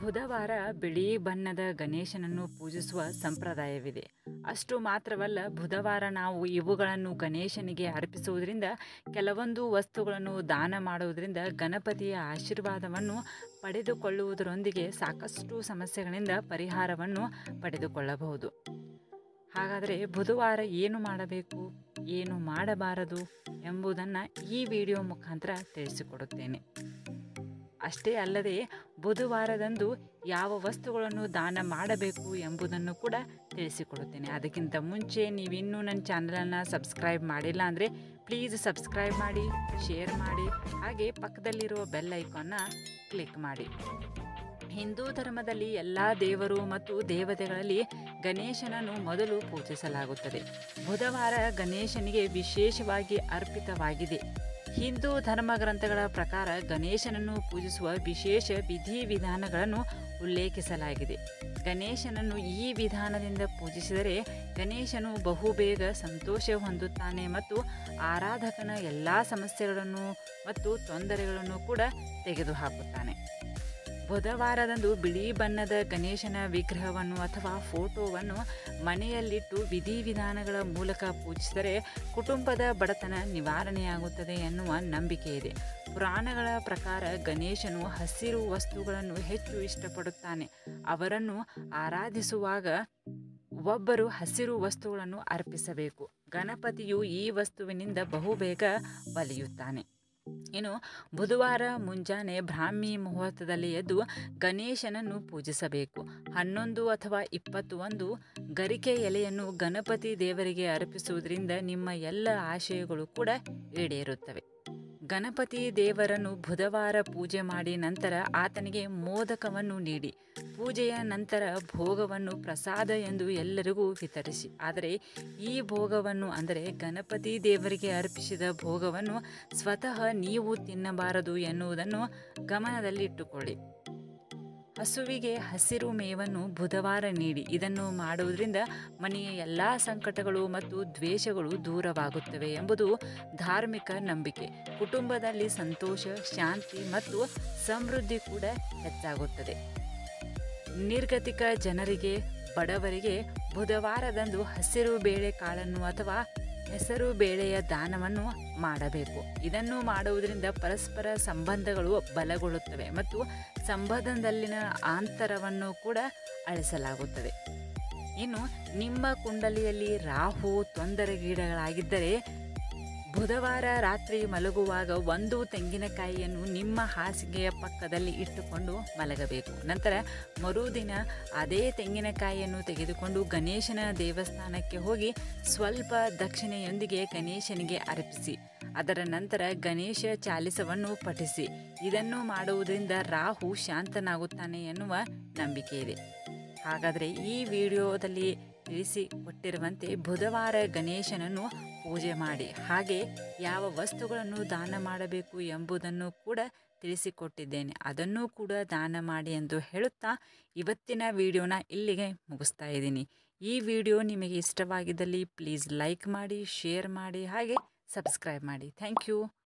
ಬುಧವಾರ ಬಿಳಿ ಬಣ್ಣದ ಗಣೇಶನನ್ನು ಪೂಜಿಸುವ ಸಂಪ್ರದಾಯವಿದೆ ಅಷ್ಟು ಮಾತ್ರವಲ್ಲ ಬುಧವಾರ ನಾವು ಇವುಗಳನ್ನು ಗಣೇಶನಿಗೆ ಅರ್ಪಿಸುವುದರಿಂದ ಕೆಲವೊಂದು ವಸ್ತುಗಳನ್ನು ದಾನ ಮಾಡುವುದರಿಂದ ಗಣಪತಿಯ ಆಶೀರ್ವಾದವನ್ನು ಪಡೆದುಕೊಳ್ಳುವುದರೊಂದಿಗೆ ಸಾಕಷ್ಟು ಸಮಸ್ಯೆಗಳಿಂದ ಪರಿಹಾರವನ್ನು ಪಡೆದುಕೊಳ್ಳಬಹುದು ಹಾಗಾದರೆ ಬುಧವಾರ ಏನು ಮಾಡಬೇಕು ಏನು ಮಾಡಬಾರದು ಎಂಬುದನ್ನು ಈ ವಿಡಿಯೋ ಮುಖಾಂತರ ತಿಳಿಸಿಕೊಡುತ್ತೇನೆ ಅಷ್ಟೇ ಅಲ್ಲದೆ ಬುಧವಾರದಂದು ಯಾವ ವಸ್ತುಗಳನ್ನು ದಾನ ಮಾಡಬೇಕು ಎಂಬುದನ್ನು ಕೂಡ ತಿಳಿಸಿಕೊಡುತ್ತೇನೆ ಅದಕ್ಕಿಂತ ಮುಂಚೆ ನೀವಿನ್ನೂ ನನ್ನ ಚಾನಲನ್ನು ಸಬ್ಸ್ಕ್ರೈಬ್ ಮಾಡಿಲ್ಲ ಅಂದರೆ ಪ್ಲೀಸ್ ಸಬ್ಸ್ಕ್ರೈಬ್ ಮಾಡಿ ಶೇರ್ ಮಾಡಿ ಹಾಗೆ ಪಕ್ಕದಲ್ಲಿರುವ ಬೆಲ್ ಐಕಾನ್ನ ಕ್ಲಿಕ್ ಮಾಡಿ ಹಿಂದೂ ಧರ್ಮದಲ್ಲಿ ಎಲ್ಲ ದೇವರು ಮತ್ತು ದೇವತೆಗಳಲ್ಲಿ ಗಣೇಶನನ್ನು ಮೊದಲು ಪೂಜಿಸಲಾಗುತ್ತದೆ ಬುಧವಾರ ಗಣೇಶನಿಗೆ ವಿಶೇಷವಾಗಿ ಅರ್ಪಿತವಾಗಿದೆ ಹಿಂದೂ ಧರ್ಮ ಗ್ರಂಥಗಳ ಪ್ರಕಾರ ಗಣೇಶನನ್ನು ಪೂಜಿಸುವ ವಿಶೇಷ ವಿಧಿವಿಧಾನಗಳನ್ನು ಉಲ್ಲೇಖಿಸಲಾಗಿದೆ ಗಣೇಶನನ್ನು ಈ ವಿಧಾನದಿಂದ ಪೂಜಿಸಿದರೆ ಗಣೇಶನು ಬಹುಬೇಗ ಸಂತೋಷ ಹೊಂದುತ್ತಾನೆ ಮತ್ತು ಆರಾಧಕನ ಎಲ್ಲ ಸಮಸ್ಯೆಗಳನ್ನು ಮತ್ತು ತೊಂದರೆಗಳನ್ನು ಕೂಡ ತೆಗೆದುಹಾಕುತ್ತಾನೆ ಬುಧವಾರದಂದು ಬಿಳಿ ಬಣ್ಣದ ಗಣೇಶನ ವಿಗ್ರಹವನ್ನು ಅಥವಾ ಫೋಟೋವನ್ನು ಮನೆಯಲ್ಲಿಟ್ಟು ವಿಧಿವಿಧಾನಗಳ ಮೂಲಕ ಪೂಜಿಸಿದರೆ ಕುಟುಂಬದ ಬಡತನ ನಿವಾರಣೆಯಾಗುತ್ತದೆ ಎನ್ನುವ ನಂಬಿಕೆ ಇದೆ ಪುರಾಣಗಳ ಪ್ರಕಾರ ಗಣೇಶನು ಹಸಿರು ವಸ್ತುಗಳನ್ನು ಹೆಚ್ಚು ಇಷ್ಟಪಡುತ್ತಾನೆ ಅವರನ್ನು ಆರಾಧಿಸುವಾಗ ಒಬ್ಬರು ಹಸಿರು ವಸ್ತುಗಳನ್ನು ಅರ್ಪಿಸಬೇಕು ಗಣಪತಿಯು ಈ ವಸ್ತುವಿನಿಂದ ಬಹುಬೇಗ ಒಲಿಯುತ್ತಾನೆ ಇನ್ನು ಬುಧವಾರ ಮುಂಜಾನೆ ಬ್ರಾಹ್ಮಿ ಮುಹೂರ್ತದಲ್ಲಿ ಎದ್ದು ಗಣೇಶನನ್ನು ಪೂಜಿಸಬೇಕು ಹನ್ನೊಂದು ಅಥವಾ ಇಪ್ಪತ್ತು ಒಂದು ಗರಿಕೆ ಎಲೆಯನ್ನು ಗಣಪತಿ ದೇವರಿಗೆ ಅರ್ಪಿಸುವುದರಿಂದ ನಿಮ್ಮ ಎಲ್ಲ ಆಶಯಗಳು ಕೂಡ ಈಡೇರುತ್ತವೆ ಗಣಪತಿ ದೇವರನ್ನು ಬುಧವಾರ ಪೂಜೆ ಮಾಡಿ ನಂತರ ಆತನಿಗೆ ಮೋದಕವನ್ನು ನೀಡಿ ಪೂಜೆಯ ನಂತರ ಭೋಗವನ್ನು ಪ್ರಸಾದ ಎಂದು ಎಲ್ಲರಿಗೂ ವಿತರಿಸಿ ಆದರೆ ಈ ಭೋಗವನ್ನು ಅಂದರೆ ಗಣಪತಿ ದೇವರಿಗೆ ಅರ್ಪಿಸಿದ ಭೋಗವನ್ನು ಸ್ವತಃ ನೀವು ತಿನ್ನಬಾರದು ಎನ್ನುವುದನ್ನು ಗಮನದಲ್ಲಿಟ್ಟುಕೊಳ್ಳಿ ಹಸುವಿಗೆ ಹಸಿರು ಮೇವನ್ನು ಬುಧವಾರ ನೀಡಿ ಇದನ್ನು ಮಾಡುವುದರಿಂದ ಮನೆಯ ಎಲ್ಲ ಸಂಕಟಗಳು ಮತ್ತು ದ್ವೇಷಗಳು ದೂರವಾಗುತ್ತವೆ ಎಂಬುದು ಧಾರ್ಮಿಕ ನಂಬಿಕೆ ಕುಟುಂಬದಲ್ಲಿ ಸಂತೋಷ ಶಾಂತಿ ಮತ್ತು ಸಮೃದ್ಧಿ ಕೂಡ ಹೆಚ್ಚಾಗುತ್ತದೆ ನಿರ್ಗತಿಕ ಜನರಿಗೆ ಬಡವರಿಗೆ ಬುಧವಾರದಂದು ಹಸಿರು ಬೇಳೆ ಕಾಳನ್ನು ಅಥವಾ ಹೆಸರು ಬೇಳೆಯ ದಾನವನ್ನು ಮಾಡಬೇಕು ಇದನ್ನು ಮಾಡುವುದರಿಂದ ಪರಸ್ಪರ ಸಂಬಂಧಗಳು ಬಲಗೊಳ್ಳುತ್ತವೆ ಮತ್ತು ಸಂಬಂಧದಲ್ಲಿನ ಅಂತರವನ್ನು ಕೂಡ ಅಳಿಸಲಾಗುತ್ತದೆ ಇನ್ನು ನಿಮ್ಮ ಕುಂಡಲಿಯಲ್ಲಿ ರಾಹು ತೊಂದರೆಗೀಡಾಗಿದ್ದರೆ ಬುಧವಾರ ರಾತ್ರಿ ಮಲಗುವಾಗ ಒಂದು ತೆಂಗಿನಕಾಯಿಯನ್ನು ನಿಮ್ಮ ಹಾಸಿಗೆಯ ಪಕ್ಕದಲ್ಲಿ ಇಟ್ಟುಕೊಂಡು ಮಲಗಬೇಕು ನಂತರ ಮರುದಿನ ಅದೇ ತೆಂಗಿನಕಾಯಿಯನ್ನು ತೆಗೆದುಕೊಂಡು ಗಣೇಶನ ದೇವಸ್ಥಾನಕ್ಕೆ ಹೋಗಿ ಸ್ವಲ್ಪ ದಕ್ಷಿಣೆಯೊಂದಿಗೆ ಗಣೇಶನಿಗೆ ಅರ್ಪಿಸಿ ಅದರ ನಂತರ ಗಣೇಶ ಚಾಲಿಸವನ್ನು ಪಠಿಸಿ ಇದನ್ನು ಮಾಡುವುದರಿಂದ ರಾಹು ಶಾಂತನಾಗುತ್ತಾನೆ ಎನ್ನುವ ನಂಬಿಕೆ ಇದೆ ಹಾಗಾದರೆ ಈ ವಿಡಿಯೋದಲ್ಲಿ ತಿಳಿಸಿ ಕೊಟ್ಟಿರುವಂತೆ ಬುಧವಾರ ಗಣೇಶನನ್ನು ಪೂಜೆ ಮಾಡಿ ಹಾಗೆ ಯಾವ ವಸ್ತುಗಳನ್ನು ದಾನ ಮಾಡಬೇಕು ಎಂಬುದನ್ನು ಕೂಡ ತಿಳಿಸಿಕೊಟ್ಟಿದ್ದೇನೆ ಅದನ್ನೂ ಕೂಡ ದಾನ ಮಾಡಿ ಎಂದು ಹೇಳುತ್ತಾ ಇವತ್ತಿನ ವಿಡಿಯೋನ ಇಲ್ಲಿಗೆ ಮುಗಿಸ್ತಾ ಇದ್ದೀನಿ ಈ ವಿಡಿಯೋ ನಿಮಗೆ ಇಷ್ಟವಾಗಿದ್ದಲ್ಲಿ ಪ್ಲೀಸ್ ಲೈಕ್ ಮಾಡಿ ಶೇರ್ ಮಾಡಿ ಹಾಗೆ ಸಬ್ಸ್ಕ್ರೈಬ್ ಮಾಡಿ ಥ್ಯಾಂಕ್ ಯು